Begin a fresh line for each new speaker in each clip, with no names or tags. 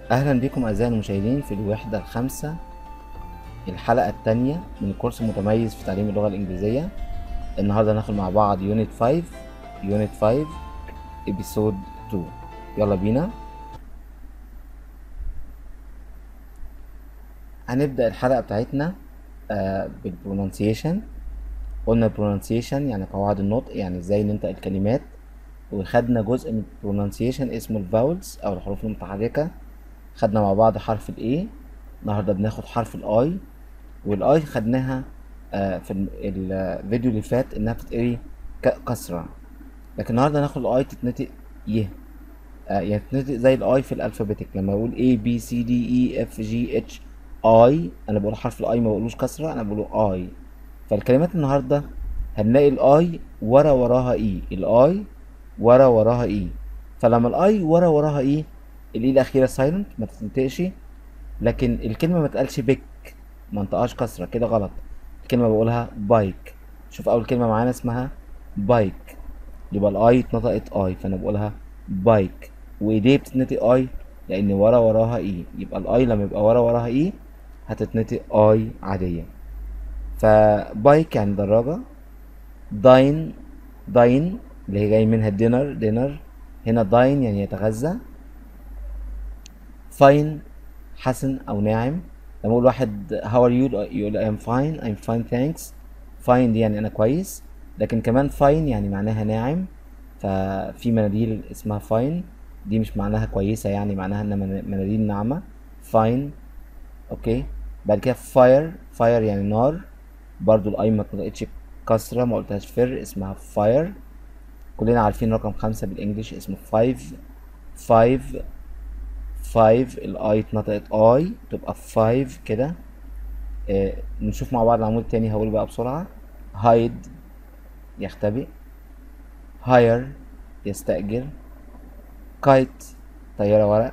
أهلا بكم أعزائي المشاهدين في الوحدة الخامسة الحلقة التانية من كورس متميز في تعليم اللغة الإنجليزية النهاردة هناخد مع بعض يونت 5 يونت 5 ابيسود 2 يلا بينا هنبدأ الحلقة بتاعتنا آه بالبرونانسيشن قلنا البرونانسيشن يعني قواعد النطق يعني ازاي ننطق الكلمات وخدنا جزء من البرونانسيشن اسمه الفاولز او الحروف المتحركة خدنا مع بعض حرف الاي النهارده بناخد حرف الاي والاي خدناها آه في ال- الفيديو اللي فات انها بتتقري ك- كسرة لكن النهارده هناخد الاي تتنطق ي آه يعني تتنطق زي الاي في الالفابيتك لما اقول A B C D E F G H I انا بقول حرف الاي ما بقولوش كسرة انا بقوله اي فالكلمات النهارده هنلاقي الاي ورا وراها اي الاي ورا وراها اي فلما الاي ورا وراها اي الاي الاخيره سايلنت ما تتنطقش لكن الكلمه ما تقالش بيك ما انطقهاش كسره كده غلط الكلمه بقولها بايك شوف اول كلمه معانا اسمها بايك يبقى الاي اتنطقت اي فانا بقولها بايك وايديه بتتنطق اي لان ورا وراها اي يبقى الاي لما يبقى ورا وراها اي هتتنطق اي عاديه فبايك يعني دراجه داين داين اللي هي جاي منها دينر دينر هنا داين يعني يتغذى فاين حسن او ناعم لما اقول واحد how are you يقول I'm fine I'm fine thanks fine دي يعني انا كويس لكن كمان fine يعني معناها ناعم ففي مناديل اسمها fine دي مش معناها كويسة يعني معناها انها من- مناديل ناعمة fine اوكي بعد كده fire fire يعني نار برضو الاي ما اتنطقتش كسرة ما قلتهاش فر اسمها fire كلنا عارفين رقم خمسة بالانجلش اسمه five five five الاي اتنطقت اي تبقى five كده آه نشوف مع بعض العمود التاني هقول بقى بسرعة hide يختبئ hire يستأجر kite طيارة ورق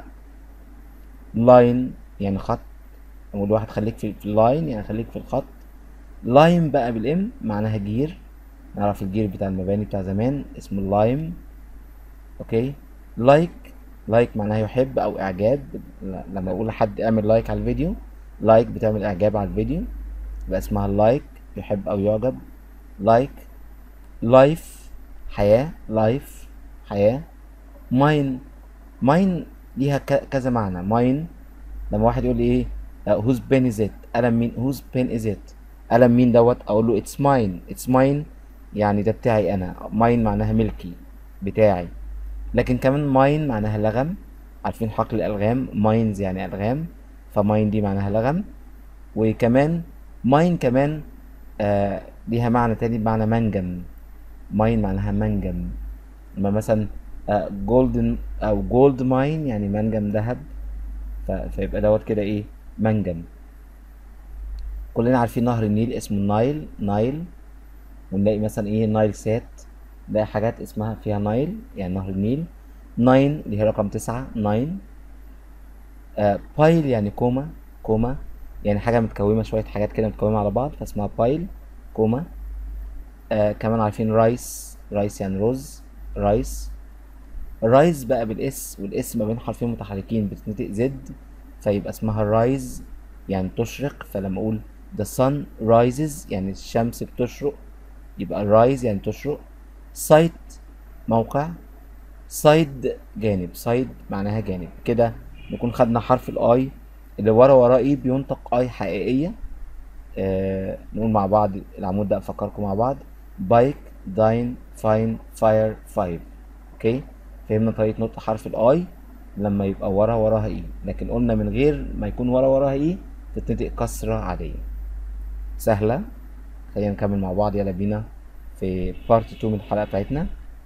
line يعني خط أقول واحد خليك في في اللاين يعني خليك في الخط لايم بقى بالام معناها جير نعرف الجير بتاع المباني بتاع زمان اسمه اللايم اوكي لايك لايك معناها يحب او اعجاب ل- لما اقول لحد اعمل لايك على الفيديو لايك بتعمل اعجاب على الفيديو يبقى اسمها لايك يحب او يعجب لايك لايف حياة لايف حياة ماين ماين ليها ك- كذا معنى ماين لما واحد يقول لي ايه whose pen is it قلم مين whose pen is it قلم مين دوت اقول له it's mine it's mine يعني ده بتاعي انا mine معناها ملكي بتاعي لكن كمان ماين معناها لغم عارفين حقل الالغام ماينز يعني الغام فماين دي معناها لغم وكمان ماين كمان آه ليها معنى تاني بمعنى منجم ماين معناها منجم لما مثلا جولدن او جولد ماين يعني منجم ذهب ف- فيبقى دوت كده ايه منجم كلنا عارفين نهر النيل اسمه النايل نايل ونلاقي مثلا ايه نايل سات ده حاجات اسمها فيها نايل يعني نهر النيل ناين اللي هي رقم تسعة ناين آه بايل يعني كوما كوما يعني حاجة متكومة شوية حاجات كده متكومة على بعض فاسمها بايل كوما آه كمان عارفين رايس رايس يعني رز رايس رايز بقى بالاس والاس ما بين حرفين متحركين بتتنطق زد فيبقى اسمها رايز يعني تشرق فلما اقول the sun rises يعني الشمس بتشرق يبقى rise يعني تشرق site موقع سايد جانب سايد معناها جانب كده نكون خدنا حرف الاي اللي ورا وراه ايه بينطق اي حقيقية آه نقول مع بعض العمود ده افكركم مع بعض بايك داين فاين فاير فايف اوكي فهمنا طريقة نطق حرف الاي لما يبقى ورا وراها ايه لكن قلنا من غير ما يكون ورا وراها ايه تتنطق كسرة عادية سهلة خلينا نكمل مع بعض يلا بينا في بارت 2 من الحلقة بتاعتنا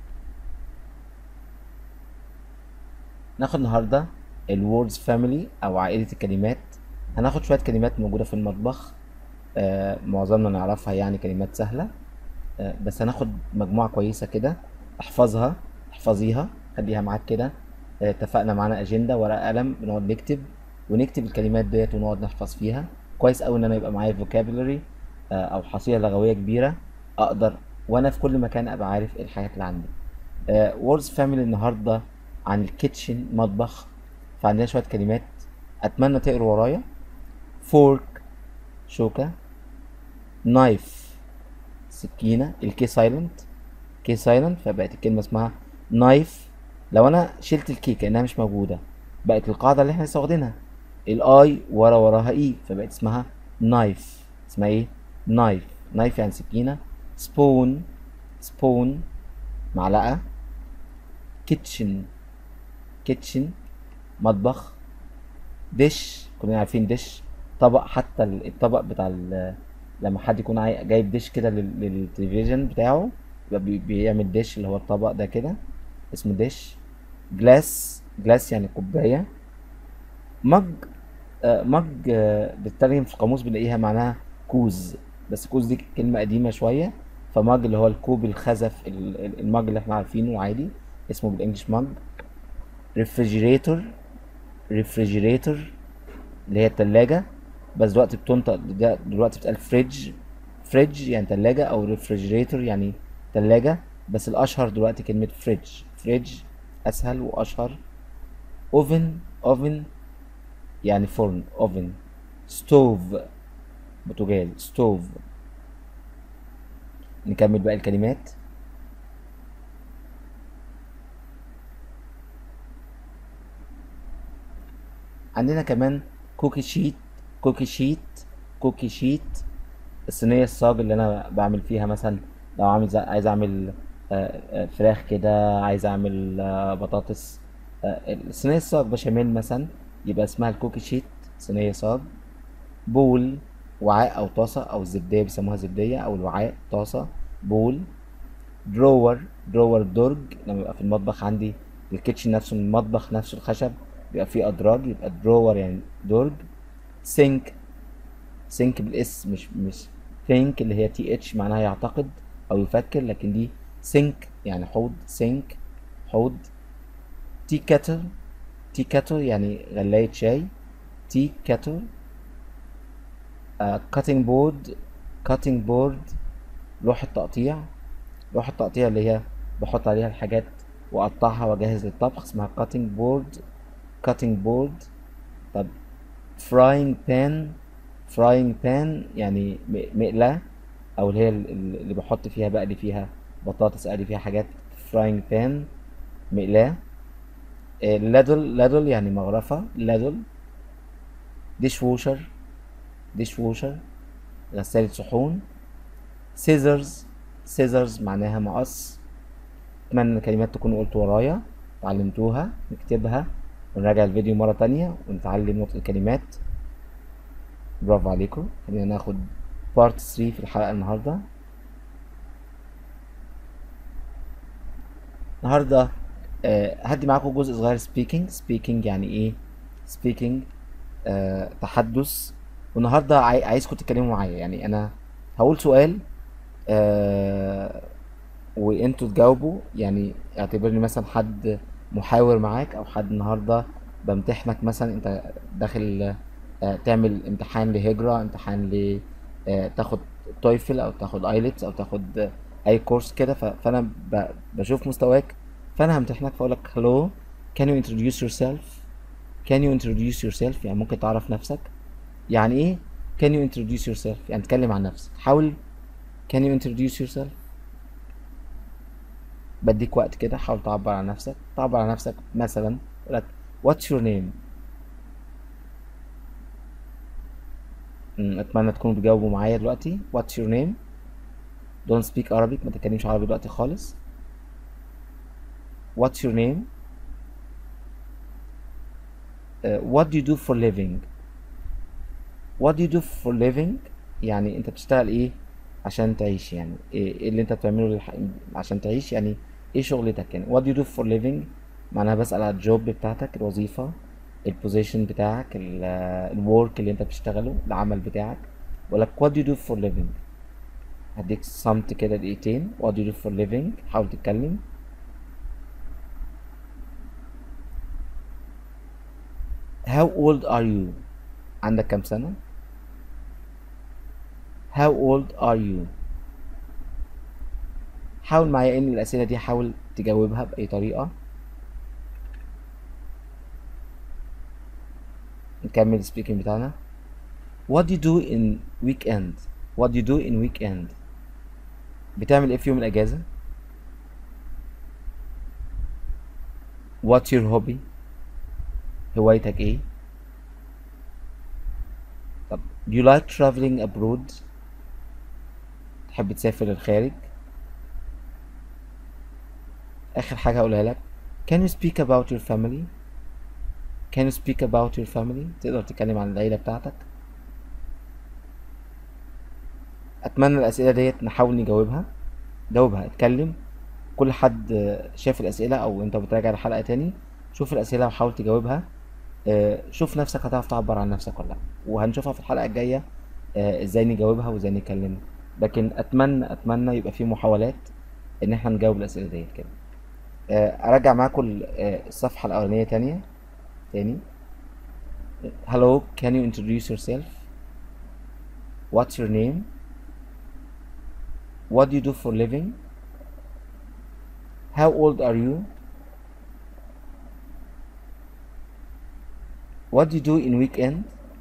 ناخد النهاردة الوردز فاميلي أو عائلة الكلمات هناخد شوية كلمات موجودة في المطبخ آه معظمنا نعرفها يعني كلمات سهلة آه بس هناخد مجموعة كويسة كده احفظها احفظيها خليها معاك كده آه اتفقنا معانا أجندة ورقة قلم بنقعد نكتب ونكتب الكلمات ديت ونقعد نحفظ فيها كويس أوي إن أنا يبقى معايا vocabulary آه أو حصيلة لغوية كبيرة أقدر وأنا في كل مكان أبقى عارف إيه الحاجات اللي عندي ووردز فاميلي النهارده عن الكيتشن مطبخ فعندنا شويه كلمات اتمنى تقروا ورايا fork شوكة knife سكينة الكي سايلنت كي سايلنت فبقت الكلمة اسمها knife لو انا شلت الكي كأنها مش موجودة بقت القاعدة اللي احنا لسه واخدينها الاي ورا وراها اي فبقت اسمها knife اسمها ايه knife knife يعني سكينة spoon spoon معلقة kitchen kitchen مطبخ دش كلنا عارفين دش طبق حتى ال- الطبق بتاع ال- لما حد يكون عاي- جايب دش كده لل- للتلفزيون بتاعه يبقى بي- بيعمل دش اللي هو الطبق ده كده اسمه دش جلاس جلاس يعني كوباية مج آه، مج آه، بتترجم في القاموس بنلاقيها معناها كوز بس كوز دي كلمة قديمة شوية فمج اللي هو الكوب الخزف ال- ال- المج اللي احنا عارفينه عادي اسمه بالانجلش مج ريفريجيريتور ريفريجيريتور اللي هي التلاجة بس دلوقتي بتنطق ده دلوقتي بتقال فريج فريج يعني تلاجة أو ريفريجريتور يعني تلاجة بس الأشهر دلوقتي كلمة فريج فريج أسهل وأشهر أوفن أوفن يعني فرن أوفن ستوف بوتاجاز ستوف نكمل باقي الكلمات عندنا كمان كوكي شيت كوكي شيت كوكي شيت الصينية الصاج اللي أنا بعمل فيها مثلا لو عامل زي- عايز أعمل آه، آه، فراخ كده عايز أعمل آه، بطاطس آه، الصينية الصاج بشاميل مثلا يبقى اسمها الكوكي شيت صينية صاج بول وعاء أو طاسة أو الزبدية بيسموها زبدية أو الوعاء طاسة بول درور درور درج لما يبقى في المطبخ عندي الكيتشن نفسه المطبخ نفسه الخشب بيبقى فيه أدراج يبقى درور يعني درج سينك سينك بالاس مش مش ثينك اللي هي تي اتش معناها يعتقد او يفكر لكن دي سينك يعني حوض سينك حوض تي كاتل تي كاتل يعني غلاية شاي تي كاتل كاتنج بورد كاتنج بورد لوحة تقطيع لوحة تقطيع اللي هي بحط عليها الحاجات واقطعها واجهز للطبخ اسمها كاتنج بورد كاتنج بورد طب فراينج بان فراينج بان يعني م- مقلاة او اللي هي ال- ال- اللي بحط فيها بقلي فيها بطاطس اقلي فيها حاجات فراينج بان مقلاة لادل لادل يعني مغرفة لادل ديش ووشر ديش ووشر غسالة صحون سيزرز سيزرز معناها مقص اتمنى ان الكلمات تكونوا قلتوا ورايا اتعلمتوها نكتبها ونراجع الفيديو مرة تانية ونتعلم نطق الكلمات برافو عليكم خلينا ناخد بارت 3 في الحلقة النهاردة النهاردة آه، هدي معاكم جزء صغير سبيكينج سبيكينج يعني ايه سبيكينج آه، تحدث والنهاردة عاي- عايزكم تتكلموا معايا يعني انا هقول سؤال آه، وانتوا تجاوبوا يعني اعتبرني مثلا حد محاور معاك او حد النهارده بمتحنك مثلا انت داخل آه، تعمل امتحان لهجرة امتحان ل آه، تاخد تويفل او تاخد ايلتس او تاخد آه، اي كورس كده ف- فانا ب- بشوف مستواك فانا همتحنك فاقول لك hello can you introduce yourself can you introduce yourself يعني ممكن تعرف نفسك يعني ايه can you introduce yourself يعني تكلم عن نفسك حاول can you introduce yourself بديك وقت كده حاول تعبر عن نفسك تعبر عن نفسك مثلا يقول لك what's your name أمم، اتمنى تكونوا بتجاوبوا معايا دلوقتي what's your name don't speak Arabic ما تتكلمش عربي دلوقتي خالص what's your name uh, what do you do for living what do you do for living يعني انت بتشتغل ايه عشان تعيش يعني ايه إيه اللي انت بتعمله للح... عشان تعيش يعني ايه شغلتك يعني what do you do for living معناها بسأل على الجوب بتاعتك الوظيفة البوزيشن بتاعك الورك اللي انت بتشتغله العمل بتاعك بقول لك what do you do for living هديك صمت كده دقيقتين what do you do for living حاول تتكلم how old are you عندك كام سنة how old are you حاول معايا ان الاسئله دي حاول تجاوبها باي طريقه نكمل speaking بتاعنا what do you do in weekend what do you do in weekend بتعمل ايه في يوم الاجازة what's your hobby هوايتك ايه طب do you like traveling abroad تحب تسافر للخارج اخر حاجة هقولها لك can you speak about your family can you speak about your family تقدر تتكلم عن العيلة بتاعتك اتمنى الاسئله ديت نحاول نجاوبها جاوبها اتكلم كل حد آه، شاف الاسئله او انت بتراجع الحلقه تاني شوف الاسئله وحاول تجاوبها آه، شوف نفسك هتعرف تعبر عن نفسك ولا لا وهنشوفها في الحلقه الجايه آه، ازاي نجاوبها وازاي نتكلم لكن اتمنى اتمنى يبقى في محاولات ان احنا نجاوب الاسئله ديت كده آه، ارجع معاكم ال- آه، الصفحه الاولانيه تانية تاني hello can you introduce yourself what's your name What do you do for living? How old are you? What do you do in weekend?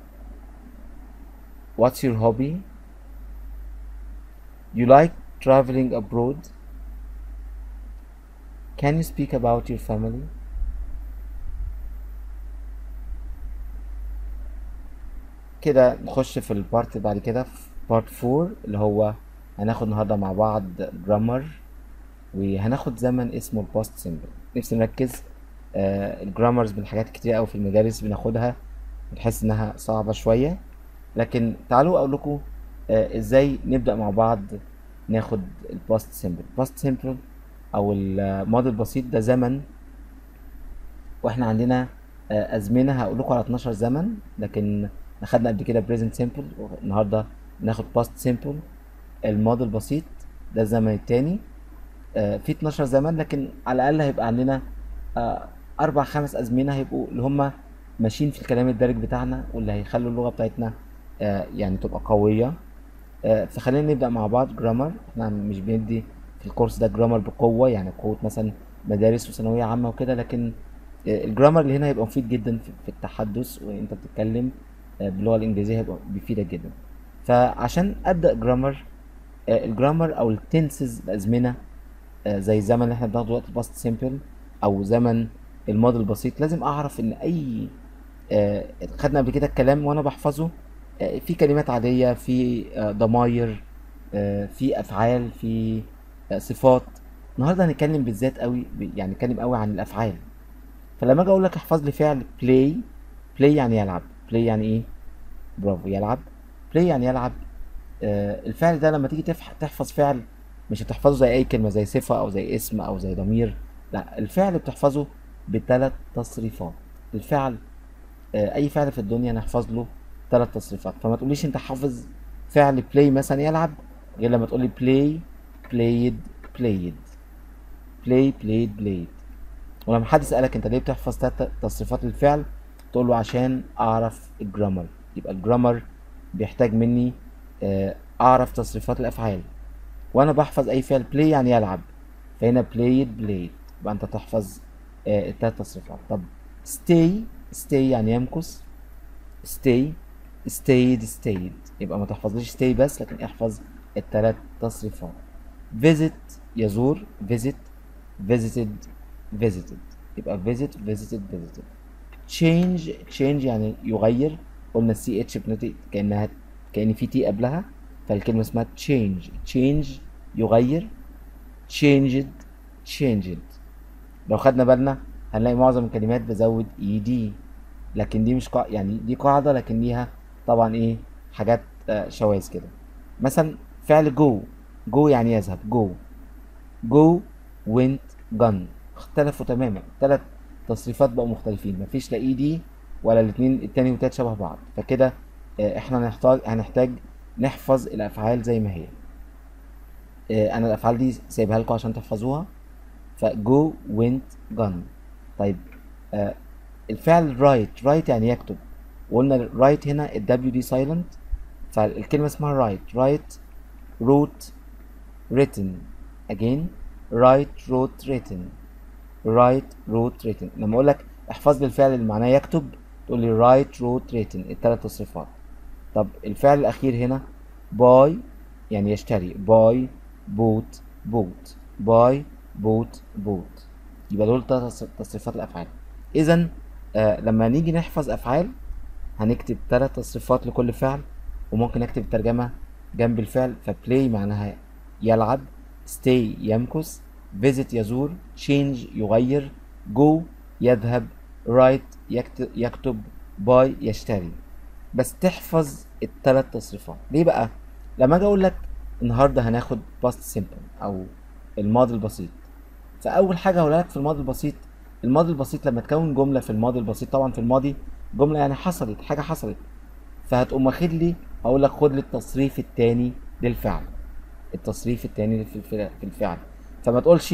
What's your hobby? You like traveling abroad? Can you speak about your family? كده نخش في البارت بعد كده في بارت 4 اللي هو هناخد النهارده مع بعض جرامر وهناخد زمن اسمه الباست سيمبل نفسي نركز آه الجرامرز من الحاجات كتير قوي في المدارس بناخدها بنحس انها صعبة شوية لكن تعالوا اقول لكم آه ازاي نبدأ مع بعض ناخد الباست سيمبل الباست سيمبل او الماضي البسيط ده زمن واحنا عندنا آه، ازمنه هقول لكم على 12 زمن لكن اخدنا قبل كده بريزنت سيمبل النهارده ناخد باست سيمبل الماضي البسيط ده الزمن التاني آه، في 12 زمن لكن على الاقل هيبقى عندنا آه، اربع خمس ازمنه هيبقوا اللي هم ماشيين في الكلام الدارج بتاعنا واللي هيخلوا اللغه بتاعتنا آه، يعني تبقى قويه آه، فخلينا نبدا مع بعض جرامر احنا مش بندي في الكورس ده جرامر بقوه يعني قوه مثلا مدارس وثانويه عامه وكده لكن آه، الجرامر اللي هنا هيبقى مفيد جدا في في التحدث وانت بتتكلم آه، باللغه الانجليزيه هيبقى بيفيدك جدا فعشان ابدا جرامر آه، الجرامر او التنسز الازمنه آه، زي الزمن اللي احنا بناخده وقت باست سيمبل او زمن الماضي البسيط لازم اعرف ان اي آه، خدنا قبل كده الكلام وانا بحفظه آه، في كلمات عاديه في آه، ضماير آه، في افعال في آه، صفات النهارده هنتكلم بالذات قوي ب- يعني نتكلم قوي عن الافعال فلما اجي اقول لك احفظ لي فعل بلاي بلاي يعني يلعب بلاي يعني ايه برافو يلعب بلاي يعني يلعب آه، الفعل ده لما تيجي تفح- تحفظ فعل مش هتحفظه زي اي كلمه زي صفه او زي اسم او زي ضمير لا الفعل بتحفظه بثلاث تصريفات الفعل آه، اي فعل في الدنيا نحفظ له ثلاث تصريفات فما تقوليش انت حافظ فعل بلاي مثلا يلعب غير لما تقولي بلاي بلايد بلايد بلاي بلايد بلايد ولما حد يسألك انت ليه بتحفظ تلات تصريفات الفعل تقول له عشان اعرف الجرامر يبقى الجرامر بيحتاج مني آه، اعرف تصريفات الافعال وانا بحفظ اي فعل بلاي يعني يلعب فهنا بلايد بلايد يبقى انت تحفظ آه، التلات تصريفات طب stay stay يعني يمكث stay stayed stayed يبقى ما تحفظليش stay بس لكن احفظ التلات تصريفات visit يزور visit visited visited يبقى visit visited visited change change يعني يغير قلنا السي اتش بنطق كانها كان في تي قبلها فالكلمه اسمها change change يغير changed changed لو خدنا بالنا هنلاقي معظم الكلمات بزود اي دي لكن دي مش قا... يعني دي قاعده لكن ليها طبعا ايه حاجات آه، شواذ كده مثلا فعل جو جو يعني يذهب جو جو went gone اختلفوا تماما ثلاث تصريفات بقوا مختلفين مفيش لا اي دي ولا الاتنين التاني والتالت شبه بعض فكده آه، احنا هنحتاج هنحتاج نحفظ الافعال زي ما هي آه، انا الافعال دي سايبها لكم عشان تحفظوها فجو went gone طيب آه الفعل write write يعني يكتب وقلنا write هنا ال W دي silent فالكلمة اسمها write write wrote written again write wrote written write wrote written لما اقول لك احفظ لي الفعل اللي معناه يكتب تقول لي write wrote written الثلاث تصريفات طب الفعل الأخير هنا buy يعني يشتري buy bought bought buy bought bought يبقى دول تلات تصريفات الأفعال إذا آه لما نيجي نحفظ أفعال هنكتب ثلاث تصريفات لكل فعل وممكن نكتب الترجمة جنب الفعل فبلاي معناها يلعب stay يمكث visit يزور change يغير go يذهب write يكتب, يكتب buy يشتري بس تحفظ الثلاث تصريفات ليه بقى لما اجي اقول لك النهارده هناخد past simple او الماضي البسيط فاول حاجه هقولها لك في الماضي البسيط الماضي البسيط لما تكون جمله في الماضي البسيط طبعا في الماضي جمله يعني حصلت حاجه حصلت فهتقوم واخد لي اقول لك خد لي التصريف الثاني للفعل التصريف الثاني في الفعل في الفعل فما تقولش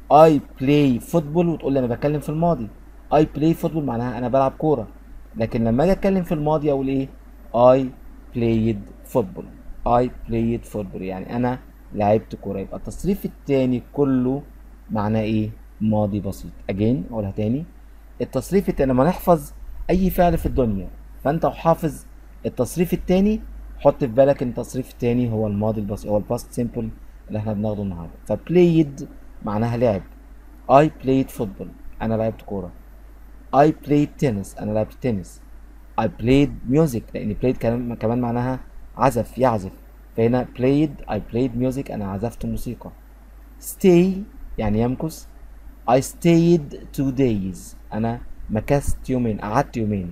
I play football وتقول لي انا بتكلم في الماضي I play football معناها انا بلعب كوره لكن لما اجي اتكلم في الماضي اقول ايه I played football I played football يعني انا لعبت كوره يبقى التصريف الثاني كله معناه ايه ماضي بسيط اجين اقولها تاني التصريف التاني لما نحفظ اي فعل في الدنيا فانت وحافظ التصريف التاني حط في بالك ان التصريف التاني هو الماضي البسيط هو الباست سيمبل اللي احنا بناخده النهارده فبلايد معناها لعب I played football انا لعبت كوره I played tennis انا لعبت تنس I played music لان played كمان كمان معناها عزف يعزف فهنا played I played music انا عزفت موسيقى stay يعني يمكث I stayed two days أنا مكثت يومين قعدت يومين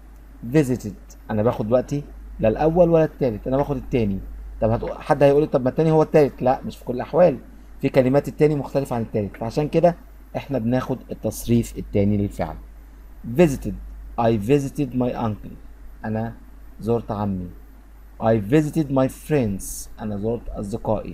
visited أنا باخد وقتي لا الأول ولا التالت أنا باخد التاني طب هتقول حد هيقول لي طب ما التاني هو التالت لا مش في كل الأحوال في كلمات التاني مختلفة عن التالت فعشان كده إحنا بناخد التصريف التاني للفعل visited I visited my uncle أنا زرت عمي I visited my friends أنا زرت أصدقائي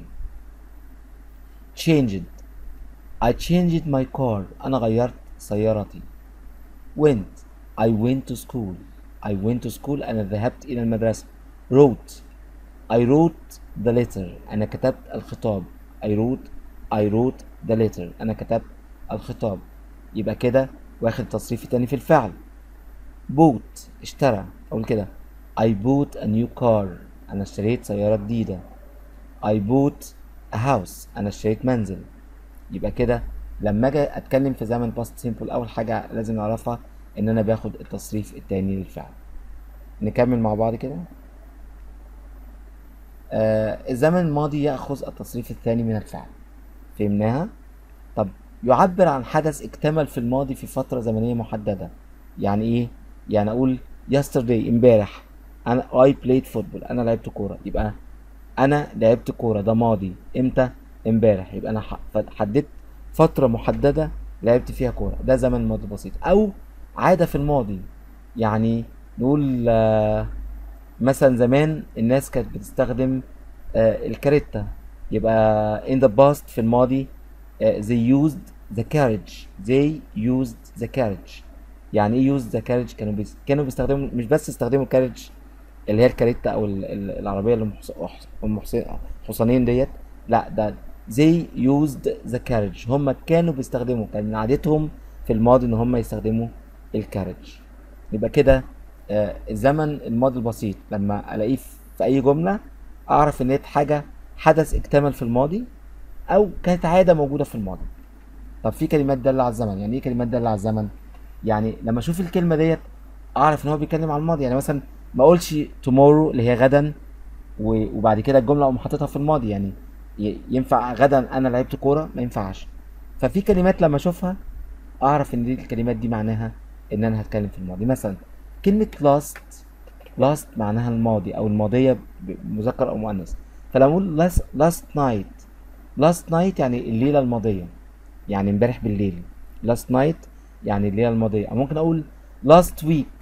changed I changed my car أنا غيرت سيارتي went I went to school I went to school أنا ذهبت إلى المدرسة wrote I wrote the letter أنا كتبت الخطاب I wrote I wrote the letter أنا كتبت الخطاب يبقى كده واخد تصريف تاني في الفعل bought اشترى أقول كده I bought a new car أنا اشتريت سيارة جديدة I bought a house أنا اشتريت منزل يبقى كده لما اجي اتكلم في زمن باست سيمبل اول حاجه لازم نعرفها ان انا باخد التصريف التاني للفعل نكمل مع بعض كده آه الزمن الماضي ياخذ التصريف الثاني من الفعل فهمناها طب يعبر عن حدث اكتمل في الماضي في فتره زمنيه محدده يعني ايه يعني اقول yesterday امبارح انا I played football انا لعبت كوره يبقى انا لعبت كوره ده ماضي امتى امبارح يبقى انا حددت فترة محددة لعبت فيها كورة ده زمن ماضي بسيط او عادة في الماضي يعني نقول آه مثلا زمان الناس كانت بتستخدم آه الكاريتا يبقى in the past في الماضي آه they used the carriage they used the carriage يعني ايه used the carriage كانوا بيس... كانوا بيستخدموا مش بس يستخدموا الكاريج اللي هي الكاريتا او ال... ال... العربيه اللي ام حصانين ديت لا ده they used the carriage هم كانوا بيستخدموا كان من عادتهم في الماضي ان هم يستخدموا الكاريج يبقى كده آه الزمن الماضي البسيط لما الاقيه في اي جمله اعرف ان ديت حاجه حدث اكتمل في الماضي او كانت عاده موجوده في الماضي طب في كلمات داله على الزمن يعني ايه كلمات داله على الزمن يعني لما اشوف الكلمه ديت اعرف ان هو بيتكلم على الماضي يعني مثلا ما اقولش tomorrow اللي هي غدا وبعد كده الجمله اقوم حاططها في الماضي يعني ينفع غدا انا لعبت كوره ما ينفعش ففي كلمات لما اشوفها اعرف ان دي الكلمات دي معناها ان انا هتكلم في الماضي مثلا كلمه last last معناها الماضي او الماضيه مذكر او مؤنث فلما اقول last, last night last night يعني الليله الماضيه يعني امبارح بالليل last night يعني الليله الماضيه او ممكن اقول last week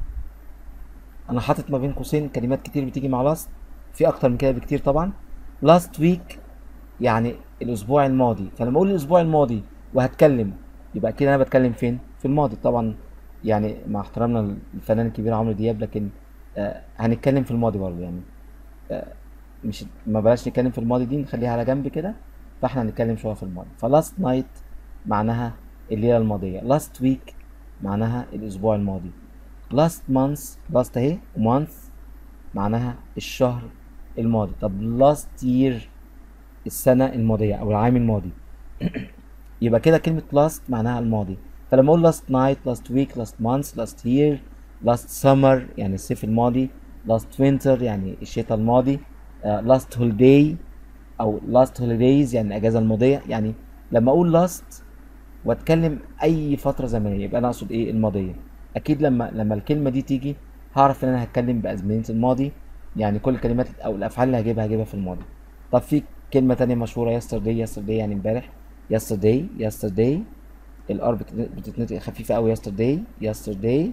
انا حاطط ما بين قوسين كلمات كتير بتيجي مع last في اكتر من كده بكتير طبعا last week يعني الاسبوع الماضي فلما اقول الاسبوع الماضي وهتكلم يبقى كده انا بتكلم فين في الماضي طبعا يعني مع احترامنا للفنان الكبير عمرو دياب لكن آه هنتكلم في الماضي برضه يعني آه مش ما بلاش نتكلم في الماضي دي نخليها على جنب كده فاحنا هنتكلم شويه في الماضي فلاست نايت معناها الليله الماضيه لاست ويك معناها الاسبوع الماضي last month last اهي month معناها الشهر الماضي طب last year السنة الماضية أو العام الماضي يبقى كده كلمة last معناها الماضي فلما أقول last night last week last month last year last summer يعني الصيف الماضي last winter يعني الشتاء الماضي uh, last holiday أو last holidays يعني الأجازة الماضية يعني لما أقول last واتكلم أي فترة زمنية يبقى أنا أقصد إيه الماضية أكيد لما لما الكلمة دي تيجي هعرف إن أنا هتكلم بأزمنة الماضي يعني كل الكلمات أو الأفعال اللي هجيبها هجيبها في الماضي طب في كلمة تانية مشهورة yesterday yesterday يعني امبارح yesterday yesterday الار بتتنطق خفيفة أوي yesterday yesterday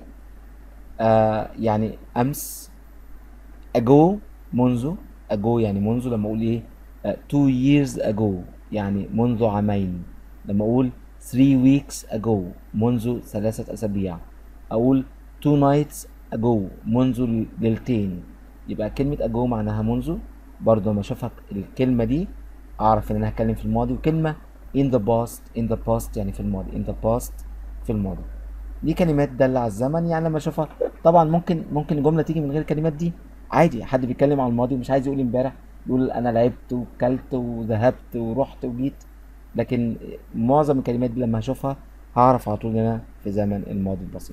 آه يعني أمس ago منذ ago يعني منذ لما أقول إيه آه two years ago يعني منذ عامين لما أقول three weeks ago منذ ثلاثة أسابيع أقول two nights ago منذ ليلتين يبقى كلمة ago معناها منذ برضه لما اشوفها الكلمة دي اعرف ان انا هتكلم في الماضي وكلمة in the past in the past يعني في الماضي in the past في الماضي دي كلمات دالة على الزمن يعني لما اشوفها طبعا ممكن ممكن الجملة تيجي من غير الكلمات دي عادي حد بيتكلم عن الماضي ومش عايز يقول امبارح يقول انا لعبت وكلت وذهبت ورحت وجيت لكن معظم الكلمات دي لما هشوفها هعرف على طول ان انا في زمن الماضي البسيط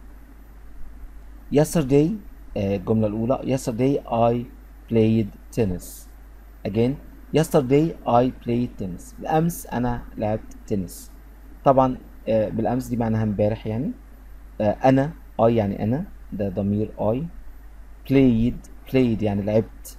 yesterday الجملة الأولى yesterday I played tennis again yesterday I played tennis بالأمس أنا لعبت تنس طبعا بالأمس دي معناها امبارح يعني أنا I يعني أنا ده ضمير I played played يعني لعبت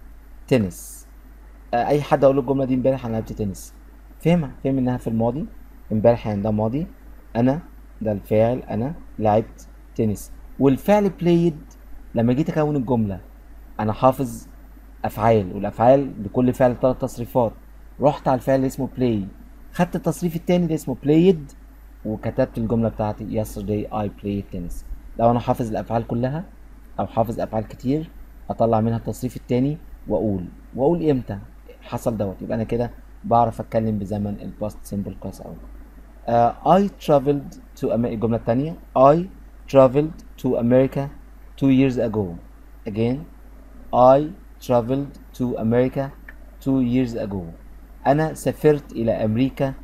تنس أي حد أقول له الجملة دي امبارح أنا لعبت تنس فهمها فهم إنها في الماضي امبارح يعني ده ماضي أنا ده الفاعل أنا لعبت تنس والفعل played لما جيت أكون الجملة انا حافظ افعال والافعال بكل فعل ثلاث تصريفات رحت على الفعل اللي اسمه play خدت التصريف التاني اللي اسمه played وكتبت الجمله بتاعتي yesterday I played tennis لو انا حافظ الافعال كلها او حافظ افعال كتير اطلع منها التصريف التاني واقول واقول امتى حصل دوت يبقى انا كده بعرف اتكلم بزمن الباست سيمبل كويس قوي uh, I traveled to America الجمله التانيه I traveled to America two years ago again I traveled to America two years ago أنا سافرت إلى أمريكا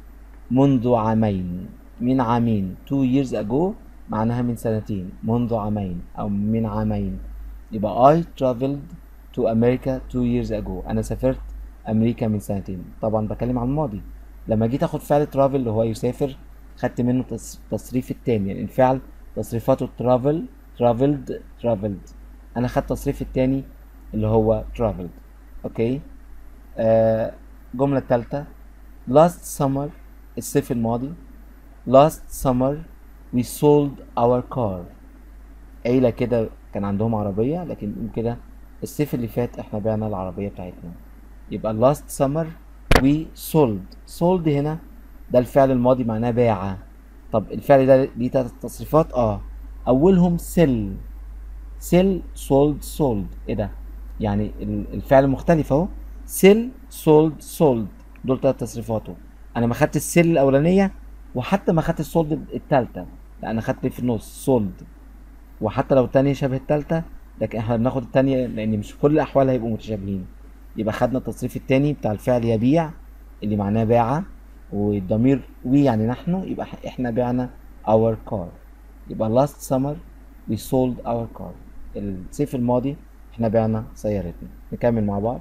منذ عامين من عامين two years ago معناها من سنتين منذ عامين أو من عامين يبقى I traveled to America two years ago أنا سافرت أمريكا من سنتين طبعا بكلم عن الماضي لما جيت أخد فعل travel اللي هو يسافر خدت منه التصريف التاني يعني الفعل تصريفاته travel traveled traveled انا خدت التصريف التاني اللي هو traveled اوكي آه الجمله الثالثه last summer الصيف الماضي last summer we sold our car عيله كده كان عندهم عربيه لكن بنقول كده الصيف اللي فات احنا بعنا العربيه بتاعتنا يبقى last summer we sold sold هنا ده الفعل الماضي معناه باع طب الفعل ده ليه تلات تصريفات اه اولهم sell sell sold sold ايه ده يعني الفعل مختلف اهو sell sold sold دول تلات تصريفاته انا ما خدت السيل الاولانيه وحتى ما خدت السولد التالتة لا انا خدت في النص سولد وحتى لو التانية شبه التالتة لكن احنا بناخد التانية لان مش في كل الاحوال هيبقوا متشابهين يبقى خدنا التصريف التاني بتاع الفعل يبيع اللي معناه باع والضمير وي يعني نحن يبقى احنا بعنا our car يبقى last summer we sold our car الصيف الماضي احنا بعنا سيارتنا نكمل مع بعض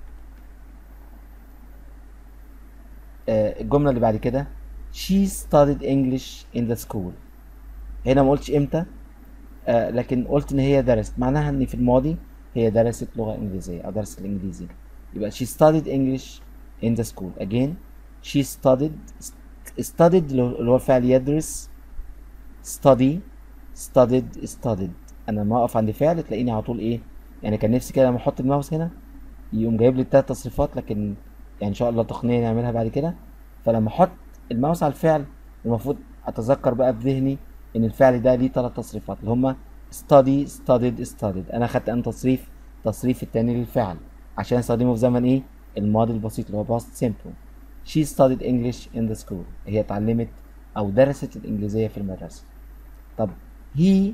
آه الجملة اللي بعد كده she studied English in the school هنا ما قلتش امتى آه لكن قلت ان هي درست معناها ان في الماضي هي درست لغة انجليزية او درست الانجليزي يبقى she studied English in the school again she studied studied اللي هو الفعل يدرس study studied studied انا ما اقف عند فعل تلاقيني على طول ايه يعني كان نفسي كده لما احط الماوس هنا يقوم جايب لي التلات تصريفات لكن يعني ان شاء الله تقنيه نعملها بعد كده فلما احط الماوس على الفعل المفروض اتذكر بقى في ذهني ان الفعل ده ليه تلات تصريفات اللي هما study studied studied انا خدت ان تصريف تصريف التاني للفعل عشان استخدمه في زمن ايه الماضي البسيط اللي هو past simple she studied English in the school هي اتعلمت او درست الانجليزيه في المدرسه طب he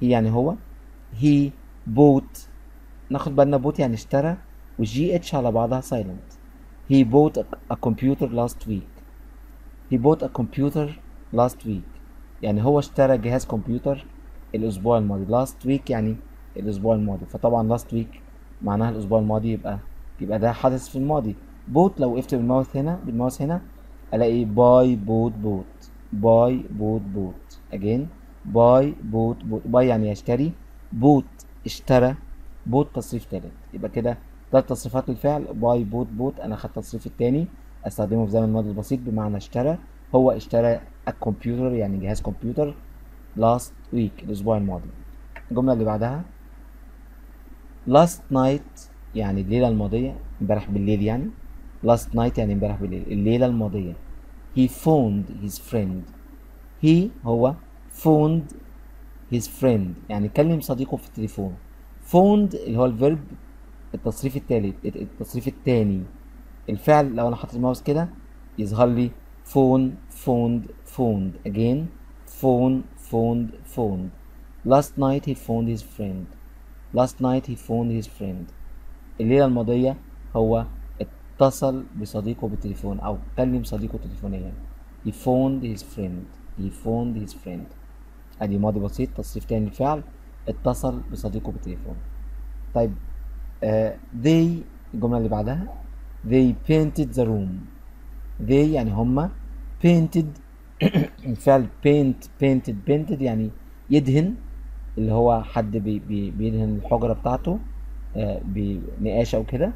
هي يعني هو he bought ناخد بالنا بوت يعني اشترى والجي اتش على بعضها silent he bought a, a computer last week he bought a computer last week يعني هو اشترى جهاز كمبيوتر الاسبوع الماضي last week يعني الاسبوع الماضي فطبعا last week معناها الاسبوع الماضي يبقى يبقى ده حدث في الماضي بوت لو وقفت بالماوس هنا بالماوس هنا الاقي باي بوت بوت باي بوت بوت اجين باي بوت بوت باي يعني يشتري بوت اشترى بوت تصريف تالت يبقى كده ثلاث تصريفات للفعل باي بوت بوت انا خدت التصريف التاني استخدمه في زمن الماضي البسيط بمعنى اشترى هو اشترى الكمبيوتر يعني جهاز كمبيوتر last week الاسبوع الماضي الجملة اللي بعدها last night يعني الليلة الماضية امبارح بالليل يعني last night يعني امبارح بالليل الليلة الماضية he phoned his friend he هو phoned his friend يعني كلم صديقه في التليفون phoned اللي هو الفيرب التصريف التالت التصريف التاني الفعل لو انا حاطط الماوس كده يظهر لي phone phoned phoned again phone phoned phoned last night he phoned his friend last night he phoned his friend الليلة الماضية هو اتصل بصديقه بالتليفون أو كلم صديقه تليفونيا he phoned his friend he phoned his friend ادي ماضي بسيط تصريف تاني للفعل اتصل بصديقه بالتليفون طيب آه they الجملة اللي بعدها they painted the room they يعني هما painted الفعل paint painted painted يعني يدهن اللي هو حد بي بي بيدهن الحجرة بتاعته آه بنقاش أو كده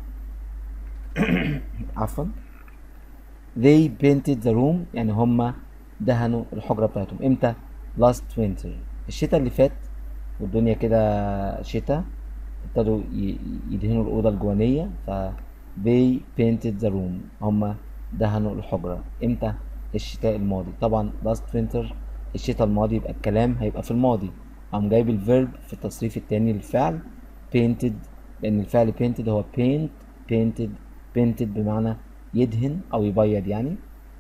عفوا they painted the room يعني هما دهنوا الحجرة بتاعتهم امتى last winter الشتاء اللي فات والدنيا كده شتاء ابتدوا يدهنوا الأوضة الجوانية ف they painted the room هما دهنوا الحجرة امتى الشتاء الماضي طبعا last winter الشتاء الماضي يبقى الكلام هيبقى في الماضي قام جايب الفيرب في التصريف التاني للفعل painted لأن الفعل painted هو paint painted painted بمعنى يدهن أو يبيض يعني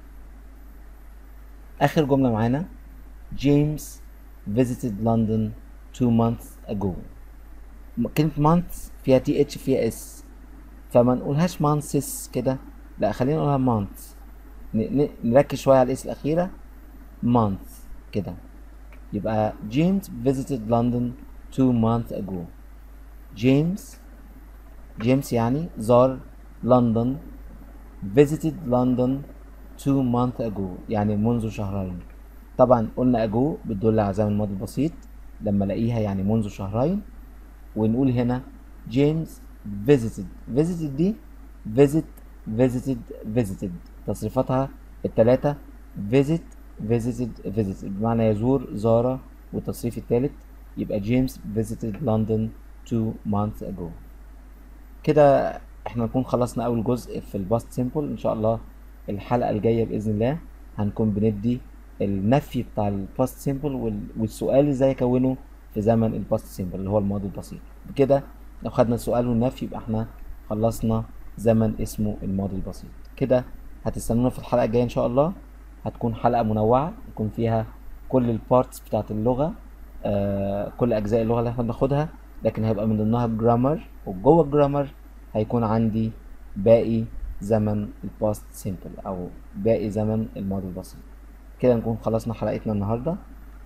آخر جملة معانا James visited London two months ago كلمة months فيها تي اتش فيها اس فما نقولهاش months كده لا خلينا نقولها months نركز شوية على الاس الأخيرة months كده يبقى James visited London two months ago جيمس جيمس يعني زار لندن visited London two months ago يعني منذ شهرين طبعا قلنا ago بتدل على زمن الماضي البسيط لما الاقيها يعني منذ شهرين ونقول هنا جيمس visited visited دي visit visited visited تصريفاتها التلاتة visit visited visited بمعنى يزور زار والتصريف التالت يبقى جيمس visited London two months ago كده احنا نكون خلصنا اول جزء في الباست سيمبل ان شاء الله الحلقة الجاية بإذن الله هنكون بندي النفي بتاع الباست سيمبل والسؤال ازاي اكونه في زمن الباست سيمبل اللي هو الماضي البسيط بكده لو خدنا السؤال والنفي يبقى احنا خلصنا زمن اسمه الماضي البسيط كده هتستنونا في الحلقة الجاية ان شاء الله هتكون حلقة منوعة يكون فيها كل البارتس بتاعت اللغة آه كل اجزاء اللغة اللي احنا بناخدها لكن هيبقى من ضمنها الجرامر وجوه الجرامر هيكون عندي باقي زمن الباست سيمبل او باقي زمن الماضي البسيط كده نكون خلصنا حلقتنا النهارده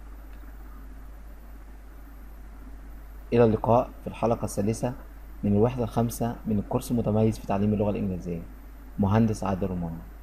الى اللقاء في الحلقه الثالثه من الوحده الخامسه من الكورس المتميز في تعليم اللغه الانجليزيه مهندس عادل رمان